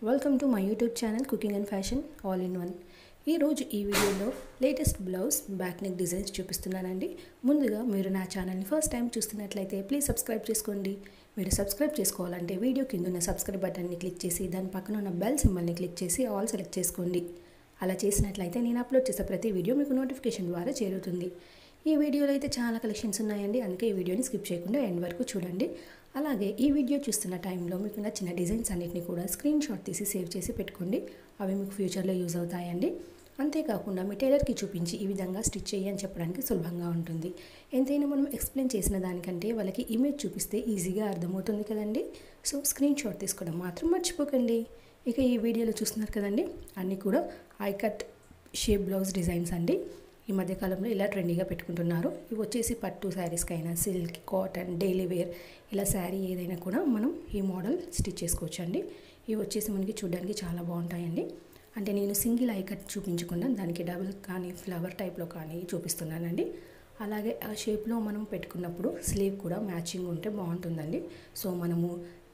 welcome to my YouTube channel cooking and fashion all in one ఈరోజు ఈ వీడియోలో latest blouse back neck designs చూపిస్తున్నానండి ముందుగా మీరు నా ఛానల్ని ఫస్ట్ టైం చూస్తున్నట్లయితే ప్లీజ్ సబ్స్క్రైబ్ చేసుకోండి మీరు సబ్స్క్రైబ్ చేసుకోవాలంటే వీడియో కింద ఉన్న సబ్స్క్రైబ్ బటన్ని క్లిక్ చేసి దాని పక్కన ఉన్న బెల్ సింబల్ని క్లిక్ చేసి ఆల్ సెలెక్ట్ చేసుకోండి అలా చేసినట్లయితే నేను అప్లోడ్ చేసే ప్రతి వీడియో మీకు నోటిఫికేషన్ ద్వారా చేరుతుంది ఈ వీడియోలో అయితే చాలా కలెక్షన్స్ ఉన్నాయండి అందుకే ఈ వీడియోని స్కిప్ చేయకుండా ఎండ్ వరకు చూడండి అలాగే ఈ వీడియో చూస్తున్న టైంలో మీకు నచ్చిన డిజైన్స్ అన్నిటిని కూడా స్క్రీన్ షాట్ తీసి సేవ్ చేసి పెట్టుకోండి అవి మీకు ఫ్యూచర్లో యూజ్ అవుతాయండి అంతేకాకుండా మీ టైలర్కి చూపించి ఈ విధంగా స్టిచ్ చేయి అని చెప్పడానికి సులభంగా ఉంటుంది ఎంతైనా మనం ఎక్స్ప్లెయిన్ చేసిన దానికంటే వాళ్ళకి ఇమేజ్ చూపిస్తే ఈజీగా అర్థమవుతుంది కదండి సో స్క్రీన్ షాట్ తీసుకోవడం మాత్రం మర్చిపోకండి ఇక ఈ వీడియోలో చూస్తున్నారు కదండి అన్నీ కూడా eye cut shape blouse designs అండి ఈ మధ్యకాలంలో ఇలా ట్రెండీగా పెట్టుకుంటున్నారు ఇవి వచ్చేసి పట్టు శారీస్కి అయినా సిల్క్ కాటన్ డైలీ వేర్ ఇలా శారీ ఏదైనా కూడా మనం ఈ మోడల్ స్టిచ్ చేసుకోవచ్చు అండి ఇవి వచ్చేసి మనకి చూడడానికి చాలా బాగుంటాయండి అంటే నేను సింగిల్ ఐ కట్ చూపించకుండా దానికి డబుల్ కానీ ఫ్లవర్ టైప్లో కానీ చూపిస్తున్నానండి అలాగే ఆ షేప్లో మనం పెట్టుకున్నప్పుడు స్లీవ్ కూడా మ్యాచింగ్ ఉంటే బాగుంటుందండి సో మనము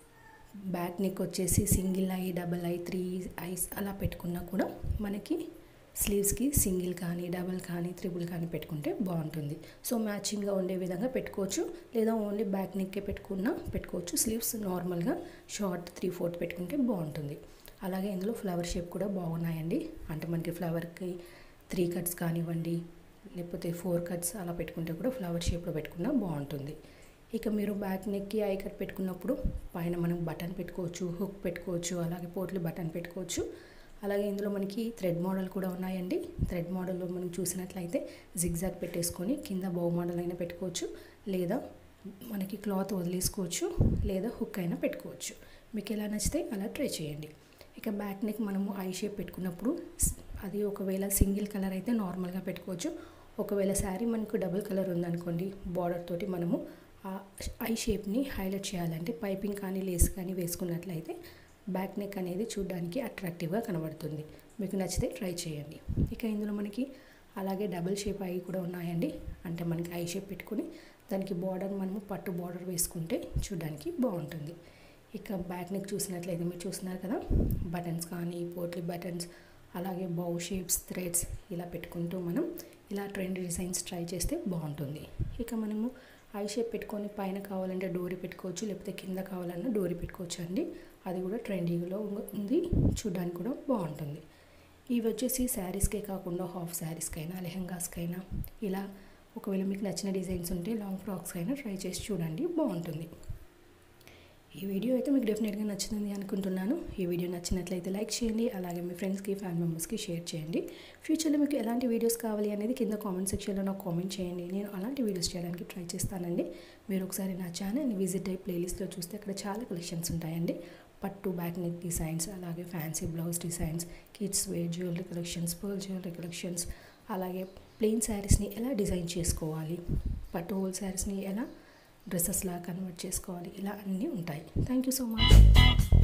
బ్యాక్ నెక్ వచ్చేసి single eye double eye three eyes అలా పెట్టుకున్నా కూడా మనకి స్లీవ్స్కి సింగిల్ కానీ డబల్ కానీ త్రిబుల్ కానీ పెట్టుకుంటే బాగుంటుంది సో మ్యాచింగ్గా ఉండే విధంగా పెట్టుకోవచ్చు లేదా ఓన్లీ బ్యాక్ నెక్కే పెట్టుకున్నా పెట్టుకోవచ్చు స్లీవ్స్ నార్మల్గా షార్ట్ త్రీ ఫోర్త్ పెట్టుకుంటే బాగుంటుంది అలాగే ఇందులో ఫ్లవర్ షేప్ కూడా బాగున్నాయండి అంటే మనకి ఫ్లవర్కి త్రీ కట్స్ కానివ్వండి లేకపోతే ఫోర్ కట్స్ అలా పెట్టుకుంటే కూడా ఫ్లవర్ షేప్లో పెట్టుకున్నా బాగుంటుంది ఇక మీరు బ్యాక్ నెక్కి ఐ కట్ పెట్టుకున్నప్పుడు పైన మనం బటన్ పెట్టుకోవచ్చు హుక్ పెట్టుకోవచ్చు అలాగే పోట్లు బటన్ పెట్టుకోవచ్చు అలాగే ఇందులో మనకి థ్రెడ్ మోడల్ కూడా ఉన్నాయండి థ్రెడ్ మోడల్లో మనం చూసినట్లయితే జిగ్జాగ్ పెట్టేసుకొని కింద బౌ మోడల్ అయినా పెట్టుకోవచ్చు లేదా మనకి క్లాత్ వదిలేసుకోవచ్చు లేదా హుక్ అయినా పెట్టుకోవచ్చు మీకు ఎలా నచ్చితే అలా ట్రై చేయండి ఇక బ్యాక్ నెక్ మనము ఐ షేప్ పెట్టుకున్నప్పుడు అది ఒకవేళ సింగిల్ కలర్ అయితే నార్మల్గా పెట్టుకోవచ్చు ఒకవేళ శారీ మనకు డబుల్ కలర్ ఉందనుకోండి బార్డర్ తోటి మనము ఆ ఐ షేప్ని హైలైట్ చేయాలంటే పైపింగ్ కానీ లేస్ కానీ వేసుకున్నట్లయితే బ్యాక్ నెక్ అనేది చూడడానికి అట్రాక్టివ్గా కనబడుతుంది మీకు నచ్చితే ట్రై చేయండి ఇక ఇందులో మనకి అలాగే డబుల్ షేప్ ఐ కూడా ఉన్నాయండి అంటే మనకి ఐ షేప్ పెట్టుకుని దానికి బార్డర్ మనము పట్టు బార్డర్ వేసుకుంటే చూడడానికి బాగుంటుంది ఇక బ్యాక్ నెక్ చూసినట్లయితే మీరు చూస్తున్నారు కదా బటన్స్ కానీ పోట్లీ బటన్స్ అలాగే బౌ షేప్స్ థ్రెడ్స్ ఇలా పెట్టుకుంటూ మనం ఇలా ట్రెండ్ డిజైన్స్ ట్రై చేస్తే బాగుంటుంది ఇక మనము ఐ షేప్ పెట్టుకొని పైన కావాలంటే డోరీ పెట్టుకోవచ్చు లేకపోతే కింద కావాలన్నా డోరీ పెట్టుకోవచ్చు అండి అది కూడా ట్రెండింగ్లో ఉంది చూడడానికి కూడా బాగుంటుంది ఇవి వచ్చేసి శారీస్కే కాకుండా హాఫ్ శారీస్కైనా లెహంగాస్కైనా ఇలా ఒకవేళ మీకు నచ్చిన డిజైన్స్ ఉంటే లాంగ్ ఫ్రాక్స్ అయినా ట్రై చేసి చూడండి బాగుంటుంది ఈ వీడియో అయితే మీకు డెఫినెట్గా నచ్చింది అనుకుంటున్నాను ఈ వీడియో నచ్చినట్లయితే లైక్ చేయండి అలాగే మీ ఫ్రెండ్స్కి ఫ్యామిలీ మెంబర్స్కి షేర్ చేయండి ఫ్యూచర్లో మీకు ఎలాంటి వీడియోస్ కావాలి అనేది కింద కామెంట్ సెక్షన్లో నాకు కామెంట్ చేయండి నేను అలాంటి వీడియోస్ చేయడానికి ట్రై చేస్తానండి మీరు ఒకసారి నా ఛానల్ని విజిట్ అయ్యి ప్లేలిస్ట్లో చూస్తే అక్కడ చాలా కలెక్షన్స్ ఉంటాయండి పట్టు బ్యాక్ నెక్ డిజైన్స్ అలాగే fancy blouse designs kids wear jewellery collections pearl jewellery collections అలాగే ప్లెయిన్ శారీస్ని ఎలా డిజైన్ చేసుకోవాలి పట్టు హోల్ శారీస్ని ఎలా డ్రెస్సెస్లా కన్వర్ట్ చేసుకోవాలి ఇలా అన్నీ ఉంటాయి థ్యాంక్ యూ సో మచ్